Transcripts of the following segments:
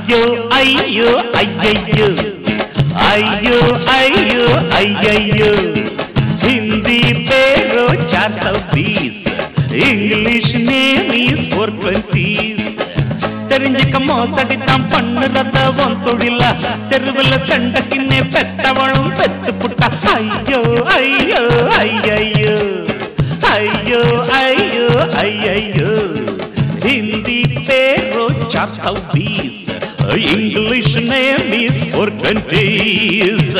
ஐயோ ஐயோ ஐயையோ ஐயோ ஐயோ ஐயையோ हिंदी पेरो चार सौ बीस English name is four twenties தெரிஞ்சுக்க மோசடி தான் பண்ணுறத உன் தொழில தெருவில் சண்டைக்குன்னே பெத்தவளும் பெத்து புட்டா ஐயோ ஐயோ ஐயையோ ஐயோ ஐயோ ஐயையோ हिंदी पेरो चार सौ बीस English name is four twenties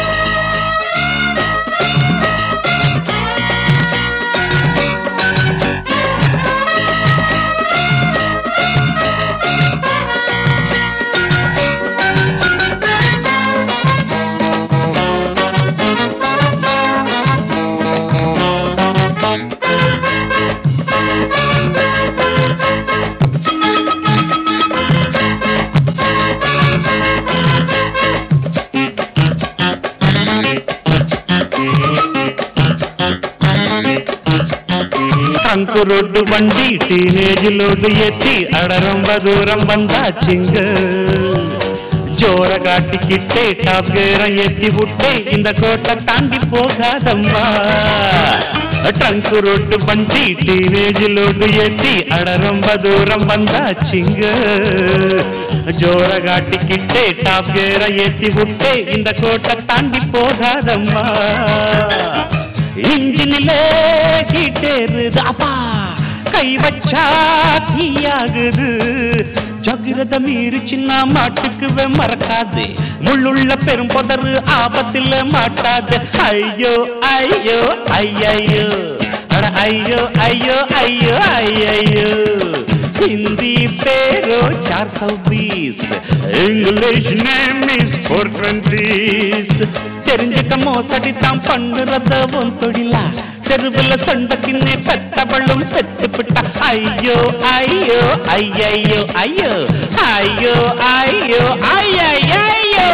trunk road வண்டி டீனேஜ் லோடு ஏத்தி அட ரொம்ப தூரம் வந்தாச்சுங்க ஜோர காட்டிக்கிட்டே டாப் கேரம் ஏத்தி விட்டே இந்த கோட்டை தாண்டி போகாதம்மா ட்ரங்கு ரோட்டு வண்டி டீனேஜ் லோடு ஏத்தி அட ரொம்ப தூரம் வந்தாச்சுங்க ஜோர காட்டிக்கிட்டே டாப் கேரம் ஏத்தி விட்டே இந்த கோட்டை தாண்டி போகாதம்மா இன்ஜினிலே ஹீட்டேருது அப்பா கை வச்சா தீயாகுது ஜகிரத மீறி சின்ன மாட்டுக்குவே மறக்காது முள்ளுள்ள பெரும் புதரு ஆபத்தில் மாட்டாது ஐயோ ஐயோ ஐயையோ அட ஐயோ ஐயோ ஐயோ ஐயையோ हिंदी पेरो चार सौ बीस English name is four twenties தெரிஞ்சுக்க மோசடி தான் பண்ணுறத உன் தொழிலா தெருவில் சண்டைக்குன்னே பெத்தவளும் பெத்து விட்டா ஐயோ ஐயோ ஐயையோ ஐயோ ஐயோ ஐயோ ஐயையோ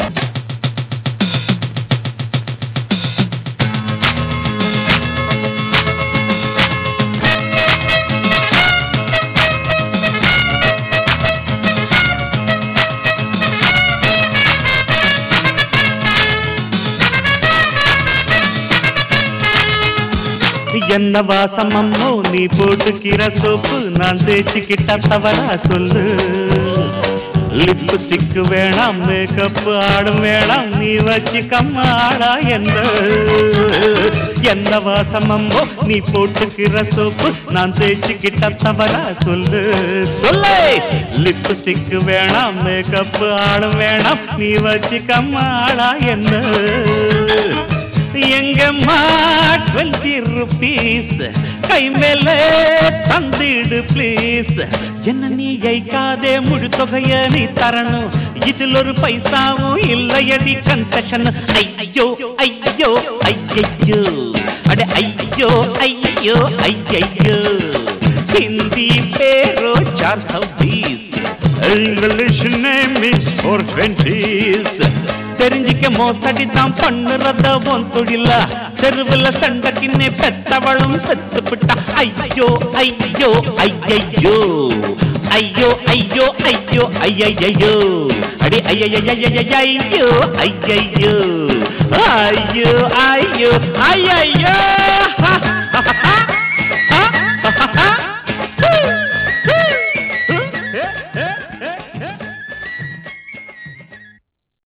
என்ன வாசம் அம்மோ நீ போட்டுக்கிற சோப்பு நான் தேய்ச்சிக்கிட்ட தவறா சொல்லு லிப்ஸ்டிக் வேணாம் மேக்கப் ஆடும் வேணாம் நீ வச்சுக்கம்மா ஆடா என்ன என்ன வாசம் அம்மோ நீ போட்டுக்கிற சோப்பு நான் தேய்ச்சிக்கிட்ட தவறா சொல்லு சொல்லு லிப்ஸ்டிக் வேணாம் மேக்கப் ஆடும் வேணாம் நீ வச்சுக்கம்மா ஆடா என்ன எங்கம்மா டுவெண்ட்டி ருபீஸ் கை மேல தந்திடு ப்ளீஸ் என்ன நீ ஜெயிக்காதே முழு தொகைய நீ தரணும் இதில் ஒரு பைசாவும் இல்லையடி கன்செஷன் ஐயோ ஐயோ ஐயையோ அட ஐயோ ஐயோ ஐயையோ ஹிந்தி பேரோ சார் சौ बीस English name is four twenties தெரிஞ்சிக்க மோசடி தான் பண்ணுறத உன் தொழில தெருவில் சண்டைக்குன்னே பெத்தவளும் செத்து விட்டா ஐயோ ஐயோ ஐயையோ ஐயோ ஐயோ ஐயோ ஐயையோ அடி ஐயையோ ஐயையோ ஐயோ ஐயோ ஐயையோ